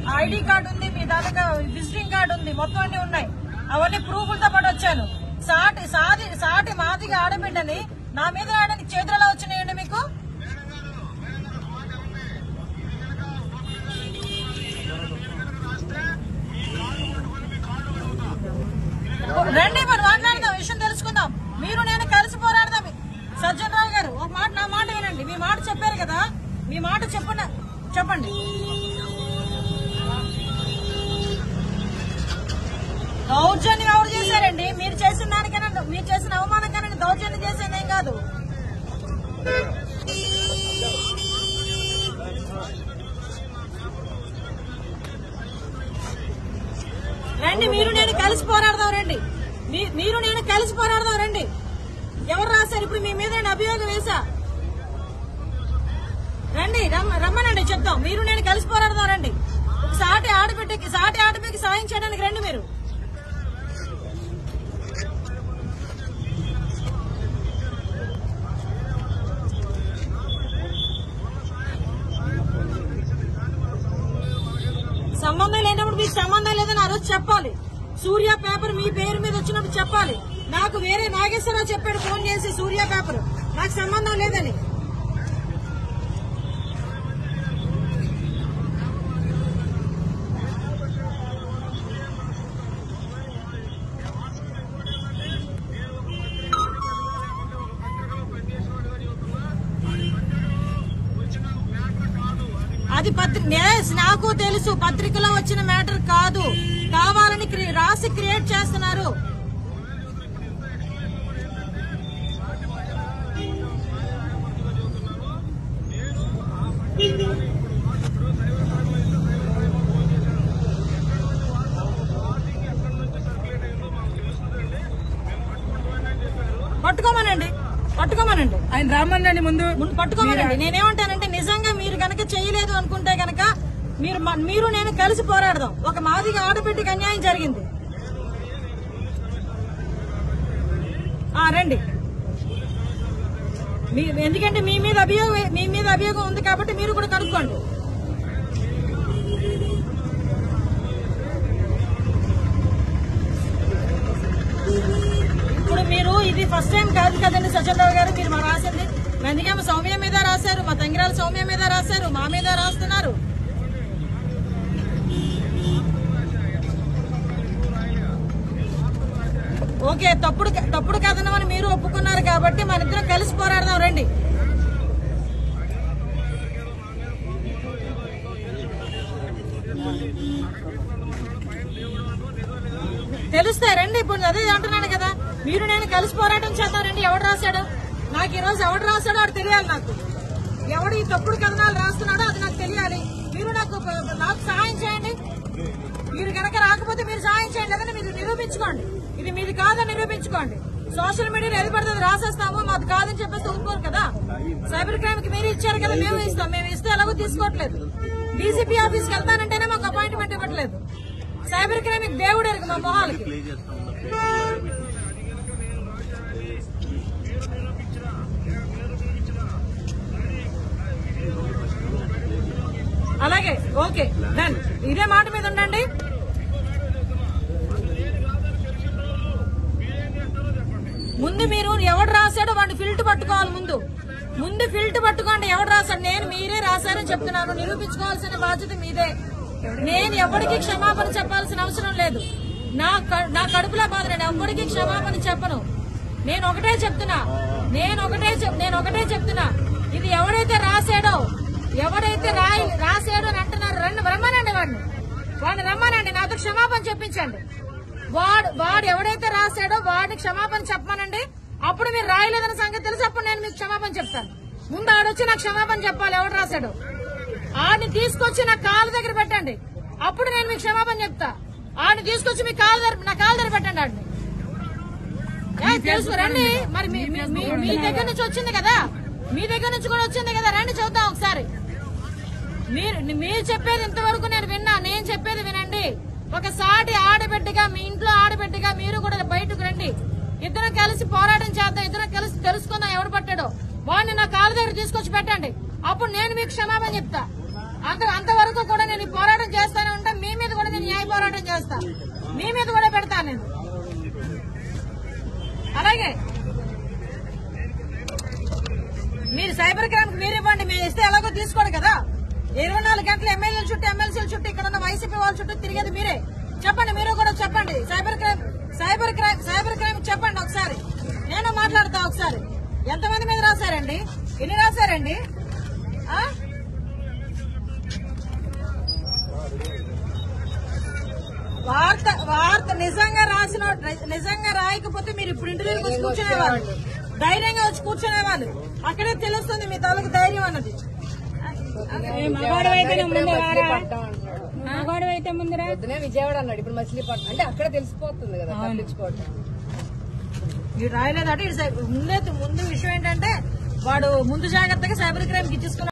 ID card ఉంది మీ తాలూకా visiting card ఉంది మొత్తం అన్ని ఉన్నాయి అవన్నీ ప్రూఫ్లతో పాటు వచ్చాను సాటి సాటి సాటి మాదిగా ఆడబిడ్డని నా మీద రాయడానికి చేతులలో వచ్చినాయండి మీకు రండి మరి మాట్లాడదాం విషయం తెలుసుకుందాం మీరు నేను కలిసి పోరాడదాం సజ్జన్ రావు గారు ఒక మాట నా మాట వినండి మీ మాట చెప్పారు కదా మీ మాట చెప్పండి చెప్పండి దౌర్జన్యం ఎవరు చేశారండి మీరు చేసిన దానికన్నా మీరు చేసిన అవమానం కన్నా దౌర్జన్యం చేసేది ఏం కాదు రండి మీరు నేను కలిసి పోరాడదాం రండి మీ- మీరు నేను కలిసి పోరాడదాం రండి ఎవరు రాశారు ఇప్పుడు మీ మీద నేను అభియోగం వేసా రండి రమ్మ- రమ్మనండి చెప్తాం మీరు నేను కలిసి పోరాడదాం రండి ఒక సాటి ఆడబిడ్డకి సాటి ఆడబిడ్డకి సాయం చేయడానికి రండి మీరు సంబంధం లేనప్పుడు మీకు సంబంధం లేదని ఆ రోజు చెప్పాలి సూర్య పేపర్ మీ పేరు మీద వచ్చినప్పుడు చెప్పాలి నాకు వేరే నాగేశ్వరరావు చెప్పాడు ఫోన్ చేసి సూర్య పేపర్ నాకు సంబంధం లేదని అది పత్రి yes, నాకు తెలుసు పత్రికలో వచ్చిన మ్యాటర్ కాదు కావాలని క్రి- రాసి క్రియేట్ చేస్తున్నారు పట్టుకోమనండి పట్టుకోమనండి ఆయన రామన్నాని ముందు ముందు పట్టుకోమనండి నేనేమంటానంటే నిజంగా మీరు గనక చేయలేదు అనుకుంటే గనక మీరు మ- మీరు నేను కలిసి పోరాడదాం ఒక మాదిగా ఆడబిడ్డకి అన్యాయం జరిగింది ఆ రండి మీ- ఎందుకంటే మీ మీద అభియోగం మీ మీద అభియోగం ఉంది కాబట్టి మీరు కూడా కనుక్కోండి ఇప్పుడు మీరు ఇది ఫస్ట్ టైం కాదు కదండి సజ్జనరావు గారు మీరు మా రాసింది నందిగామ సౌమ్య మీద రాశారు మా తంగిరాల సౌమ్య మీద రాశారు మా మీద రాస్తున్నారు ఓకే తప్పుడు తప్పుడు కథనం అని మీరు ఒప్పుకున్నారు కాబట్టి మన ఇద్దరం కలిసి పోరాడదాం రండి తెలుస్తాయి రండి ఇప్పుడు అదే అంటున్నాను కదా మీరు నేను కలిసి పోరాటం చేద్దాం రండి ఎవడు రాశాడు నాకు ఈ రోజు ఎవడు రాశాడో అది తెలియాలి నాకు ఎవడు ఈ తప్పుడు కథనాలు రాస్తున్నాడో అది నాకు తెలియాలి మీరు నాకు నాకు సహాయం చేయండి మీరు కనుక రాకపోతే మీరు సహాయం చేయండి లేదంటే మీరు నిరూపించుకోండి ఇది మీది కాదని నిరూపించుకోండి సోషల్ మీడియాలో ఏది పడితే అది రాసేస్తాము మాది కాదని చెప్పేసి ఊరుకోరు కదా సైబర్ క్రైమ్ కి మీరు ఇచ్చారు కదా మేము ఇస్తాం మేము ఇస్తే ఎలాగో తీసుకోవట్లేదు డీసీపీ ఆఫీస్కి వెళ్తానంటేనే మాకు అపాయింట్మెంట్ ఇవ్వట్లేదు సైబర్ క్రైమ్ కి దేవుడు ఎరుగు మా మొహాలకి అలాగే ఓకే డన్ ఇదే మాట మీద ఉండండి ముందు మీరు ఎవడు రాశాడో వాడిని ఫిల్ట్ పట్టుకోవాలి ముందు ముందు ఫిల్ట్ పట్టుకోండి ఎవడు రాశాడు నేను మీరే రాశారని చెప్తున్నాను నిరూపించుకోవాల్సిన బాధ్యత మీదే నేను ఎవరికి క్షమాపణ చెప్పాల్సిన అవసరం లేదు నా క- నా కడుపులో బాధ నేను ఎవరికి క్షమాపణ చెప్పను నేను ఒకటే చెప్తున్నా నేను ఒకటే చెప్- నేను ఒకటే చెప్తున్నా ఇది ఎవడైతే రాశాడో ఎవడైతే రాయి రాశాడో అని అంటున్నారు రండి రమ్మనండి వాడిని వాడిని రమ్మనండి నాతో క్షమాపణ చెప్పించండి వాడు వాడు ఎవడైతే రాశాడో వాడిని క్షమాపణ చెప్పమనండి అప్పుడు మీరు రాయలేదన్న సంగతి తెలిసి అప్పుడు నేను మీకు క్షమాపణ చెప్తాను ముందు ఆడొచ్చి నాకు క్షమాపణ చెప్పాలి ఎవడు రాశాడో ఆడిని తీసుకొచ్చి నా కాలు దగ్గర పెట్టండి అప్పుడు నేను మీకు క్షమాపణ చెప్తా ఆడిని తీసుకొచ్చి మీ కాలు దగ్గర నా కాలు దగ్గర పెట్టండి ఆడిని ఏ, తెలుసు రండి మరి మీ- మీ- మీ- మీ దగ్గర నుంచి వచ్చింది కదా మీ దగ్గర నుంచి కూడా వచ్చింది కదా రండి చూద్దాం ఒకసారి మీరు మీరు చెప్పేది ఇంతవరకు నేను విన్నా నేను చెప్పేది వినండి ఒక సాటి ఆడబిడ్డగా మీ ఇంట్లో ఆడబిడ్డగా మీరు కూడా బయటకు రండి ఇద్దరం కలిసి పోరాటం చేద్దాం ఇద్దరం కలిసి తెలుసుకుందాం ఎవడు పట్టాడో వాడిని నా కాళ్ళ దగ్గర తీసుకొచ్చి పెట్టండి అప్పుడు నేను మీకు క్షమాపణ చెప్తా అంత అంతవరకు కూడా నేను ఈ పోరాటం చేస్తానే ఉంటా వైసీపీ వాళ్ళ చుట్టూ తిరిగేది మీరే చెప్పండి మీరు కూడా చెప్పండి cyber crime cyber crime cyber crime చెప్పండి ఒకసారి నేను మాట్లాడతా ఒకసారి ఎంతమంది మీద రాశారండి ఎన్ని రాశారండి ఆ? వార్త వార్త నిజంగా రాసిన నిజంగా రాయకపోతే మీరు ఇప్పుడు ఇంటర్వ్యూకి వచ్చి కూర్చునేవాళ్ళు ధైర్యంగా వచ్చి కూర్చునేవాళ్ళు అక్కడే తెలుస్తుంది మీ తాలూకు ధైర్యం అన్నది మగవాడు అయితే ముందు రారా మగవాడు అయితే ముందు రా పొద్దునే విజయవాడ అన్నాడు ఇప్పుడు మచిలీపట్నం అంటే అక్కడ తెలిసిపోతుంది కదా తప్పించుకోవటం మీరు రాయలేదంటే ఇటు సై- ముందే ముందు విషయం ఏంటంటే వాడు ముందు జాగ్రత్తగా సైబర్ క్రైమ్ ఇచ్చేసుకున్నాడు